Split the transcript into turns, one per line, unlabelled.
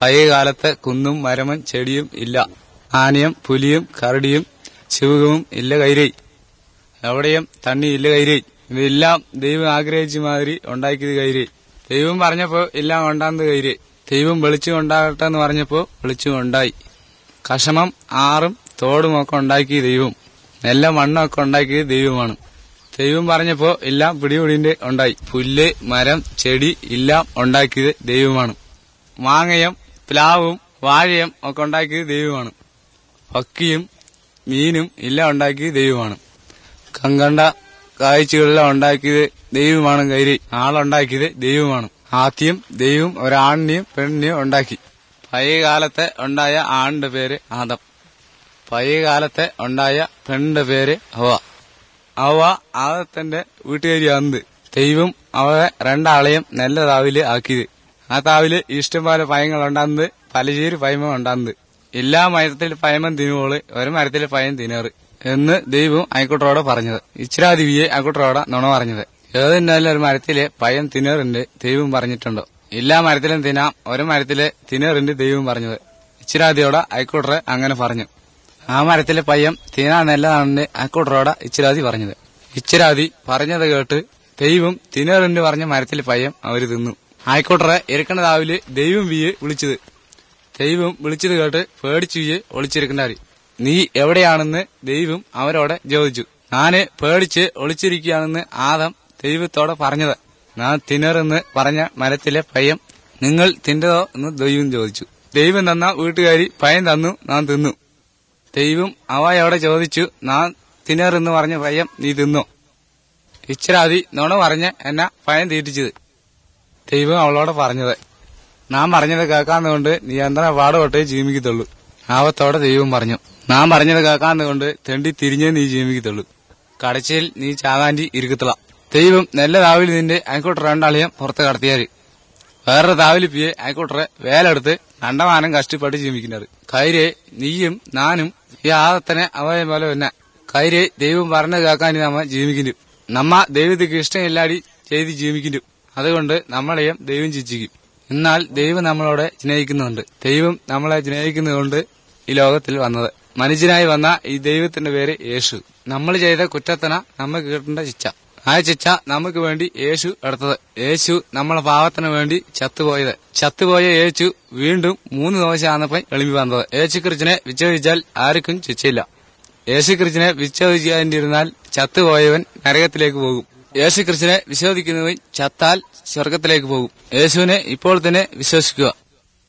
പഴയ കാലത്ത് കുന്നും മരമും ചെടിയും ഇല്ല ആനയും പുലിയും കരടിയും ശിവകവും ഇല്ല കൈരൈ എവിടെയും തണ്ണി ഇല്ല കൈരൈ ഇതെല്ലാം ദൈവം ആഗ്രഹിച്ച മാതിരി ഉണ്ടാക്കിയത് കൈരൈ ദൈവം പറഞ്ഞപ്പോ എല്ലാം ഉണ്ടാകുന്നത് കൈരൈ ദൈവം വെളിച്ചം ഉണ്ടാകട്ടെ എന്ന് പറഞ്ഞപ്പോ വെളിച്ചം ഉണ്ടായി കഷമം ആറും തോടും ഒക്കെ ഉണ്ടാക്കിയ ദൈവം നെല്ല മണ്ണൊക്കെ ഉണ്ടാക്കിയത് ദൈവമാണ് ദൈവം പറഞ്ഞപ്പോ എല്ലാം പിടിപിടിന്റെ ഉണ്ടായി പുല്ല് മരം ചെടി എല്ലാം ഉണ്ടാക്കിയത് ദൈവമാണ് മാങ്ങയും പ്ലാവും വാഴയും ഒക്കെ ഉണ്ടാക്കിയത് ദൈവമാണ് പക്കിയും മീനും എല്ലാം ഉണ്ടാക്കിയത് ദൈവമാണ് കങ്കണ്ട കാഴ്ചകളെല്ലാം ഉണ്ടാക്കിയത് ദൈവമാണ് കൈരി ആളുണ്ടാക്കിയത് ദൈവമാണ് ആദ്യം ദൈവം ഒരാണിനെയും പെണ്ണിനെയും ഉണ്ടാക്കി പഴയ കാലത്തെ ഉണ്ടായ ആണിന്റെ പേര് ആദം പഴയ കാലത്തെ ഉണ്ടായ പെണ്ണിന്റെ പേര് അവ അവ ആദത്തിന്റെ വീട്ടുകാരിയാന്ത് ദൈവം അവയെ രണ്ടാളെയും നല്ല താവില് ആക്കിയത് ആ താവില് ഇഷ്ടംപോലെ പയങ്ങൾ ഉണ്ടാകുന്നത് പലചേരി പയമം ഉണ്ടാകുന്നത് എല്ലാ മരത്തിൽ പയമം തിന്നുവോള് ഒരു മരത്തിൽ പയം തിന്നേറ് എന്ന് ദൈവം അയക്കുട്ടറോട് പറഞ്ഞത് ഇച്ചിരാദിവിയെ അയക്കുട്ടറോട് നുണ പറഞ്ഞത് ഏതിന്റെ ഒരു മരത്തിലെ പയം തിന്നേറിന്റെ ദൈവം പറഞ്ഞിട്ടുണ്ടോ എല്ലാ മരത്തിലും തിന്നാം ഒരു മരത്തിലെ തിന്നേറിന്റെ ദൈവം പറഞ്ഞത് ഇച്ചിരാദിയോട് അയക്കുട്ടറെ അങ്ങനെ പറഞ്ഞു ആ മരത്തിലെ പയ്യം തിന്നാൻ നല്ലതാണെന്ന് അയക്കുട്ടറോട് ഇച്ചിരാദി പറഞ്ഞത് ഇച്ചിരാദി പറഞ്ഞത് കേട്ട് ദൈവം തിന്നേറിന്റെ പറഞ്ഞ മരത്തിലെ പയ്യം അവര് തിന്നു ആയിക്കോട്ടെ ഇരിക്കണതാവില് ദൈവം വിയെ വിളിച്ചത് ദൈവം വിളിച്ചത് കേട്ട് പേടിച്ചു വിയെ ഒളിച്ചിരിക്കണ്ടാരി നീ എവിടെയാണെന്ന് ദൈവം അവരോട് ചോദിച്ചു ഞാന് പേടിച്ച് ഒളിച്ചിരിക്കുകയാണെന്ന് ആദം ദൈവത്തോടെ പറഞ്ഞത് ഞാൻ തിന്നറെന്ന് പറഞ്ഞ മരത്തിലെ പയ്യം നിങ്ങൾ തിന്നതോ എന്ന് ദൈവം ചോദിച്ചു ദൈവം തന്ന വീട്ടുകാരി പയം തന്നു ഞാൻ തിന്നു ദൈവം അവയോടെ ചോദിച്ചു ഞാൻ തിന്നറെന്ന് പറഞ്ഞ പയ്യം നീ തിന്നോ ഇച്ചിരാതി നുണ പറഞ്ഞ് എന്നെ പയം തീറ്റിച്ചത് ദൈവം അവളോട് പറഞ്ഞത് നാം പറഞ്ഞത് കേൾക്കാന്നുകൊണ്ട് നീ എന്താ പാടുപൊട്ടേ ജീവിക്കത്തുള്ളൂ ആവത്തോടെ ദൈവം പറഞ്ഞു നാം പറഞ്ഞത് കേൾക്കാന്നുകൊണ്ട് തെണ്ടി തിരിഞ്ഞേ നീ ജീവിക്കത്തുള്ളൂ കടച്ചയിൽ നീ ചാകാണ്ടി ഇരിക്കത്തില്ല ദൈവം നെല്ല താവിൽ നിന്റെ അയക്കോട്ടെ രണ്ടാളിയും പുറത്ത് കടത്തിയാല് വേറൊരു താവിലിപ്പിയെ അയക്കോട്ടെ വേലെടുത്ത് രണ്ടമാനം കഷ്ടപ്പെട്ട് ജീവിക്കുന്നത് കൈരെ നീയും നാനും ഈ ആദത്തിനെ അവയെ പോലെ തന്നെ കൈരെ ദൈവം പറഞ്ഞത് കേൾക്കാൻ നമ്മ ജീവിക്കുന്നു നമ്മ ദൈവത്തിക്ക് ഇഷ്ടമില്ലാടി ചെയ്ത് ജീവിക്കുന്നു അതുകൊണ്ട് നമ്മളെയും ദൈവം ചിച്ചിക്കും എന്നാൽ ദൈവം നമ്മളോട് സ്നേഹിക്കുന്നുണ്ട് ദൈവം നമ്മളെ സ്നേഹിക്കുന്നതുകൊണ്ട് ഈ ലോകത്തിൽ വന്നത് മനുഷ്യനായി വന്ന ഈ ദൈവത്തിന്റെ പേര് യേശു നമ്മൾ ചെയ്ത കുറ്റത്തന നമുക്ക് കിട്ടേണ്ട ശിക്ഷ ആ ശിക്ഷ നമുക്ക് വേണ്ടി യേശു എടുത്തത് യേശു നമ്മളെ പാവത്തിന് വേണ്ടി ചത്തുപോയത് ചത്തുപോയ യേശു വീണ്ടും മൂന്ന് ദിവസം ആന്നപ്പം എളിമി വന്നത് യേശു ക്രിസ്റ്റിനെ വിച്ഛേദിച്ചാൽ ആർക്കും ശിക്ഷയില്ല യേശു ക്രിസ്റ്റിനെ വിച്ഛേദിക്കാതിരുന്നാൽ ചത്തുപോയവൻ നരകത്തിലേക്ക് പോകും യേശു ക്രിസ്റ്റിനെ വിശ്വസിക്കുന്നവൻ ചത്താൽ സ്വർഗത്തിലേക്ക് പോകും യേശുവിനെ ഇപ്പോൾ തന്നെ വിശ്വസിക്കുക